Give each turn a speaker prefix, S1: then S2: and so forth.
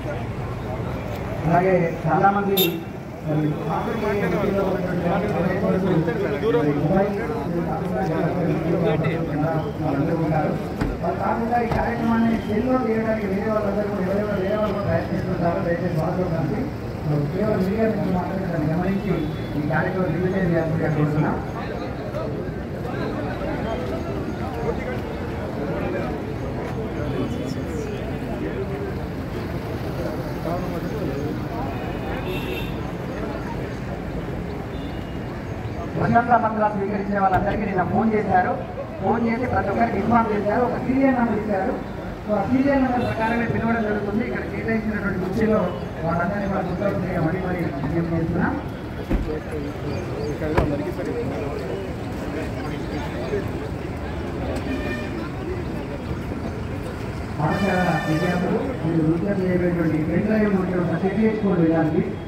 S1: అలాగే చాలా మంది మరి ఆఫ్రికా వృత్తిలో ఉన్నటువంటి మరి మొబైల్ వాళ్ళందరూ ఉన్నారు వాళ్ళు కాకుండా ఈ కార్యక్రమాన్ని సెల్లో చేయడానికి వేరే వాళ్ళందరూ కూడా ఎవరెవరు వేరే వాళ్ళు కూడా ప్రయత్నిస్తుంటారో దయచేసి వాళ్ళతో కలిసి కేవలం మీడియా నుంచి మాత్రమే దాన్ని గమనించి ఈ కార్యక్రమం దిగ్విజయం చేయాలని కోరుతున్నాం ప్రశంసా పత్రాలు స్వీకరించిన వాళ్ళందరికీ నిన్న ఫోన్ చేశారు ఫోన్ చేసి ప్రతి ఒక్కరికి ఇన్ఫార్మ్ చేశారు ఒక సీరియల్ నెంబర్ ఇచ్చారు సో ఆ సీరియల్ నెంబర్ ప్రకారమే పిలవడం జరుగుతుంది ఇక్కడ కేటాయించినటువంటి కుర్చీలో వాళ్ళందరినీ కూడా గుర్తొచ్చి మరీ మరీ విజ్ఞప్తి చేస్తున్నాం పాఠశాల విద్యార్థులు మీరు నృత్యం చేయబడినటువంటి పెన్ డ్రైవ్ ఉంటే ఒక సెటిల్ కోడ్ వేయాలి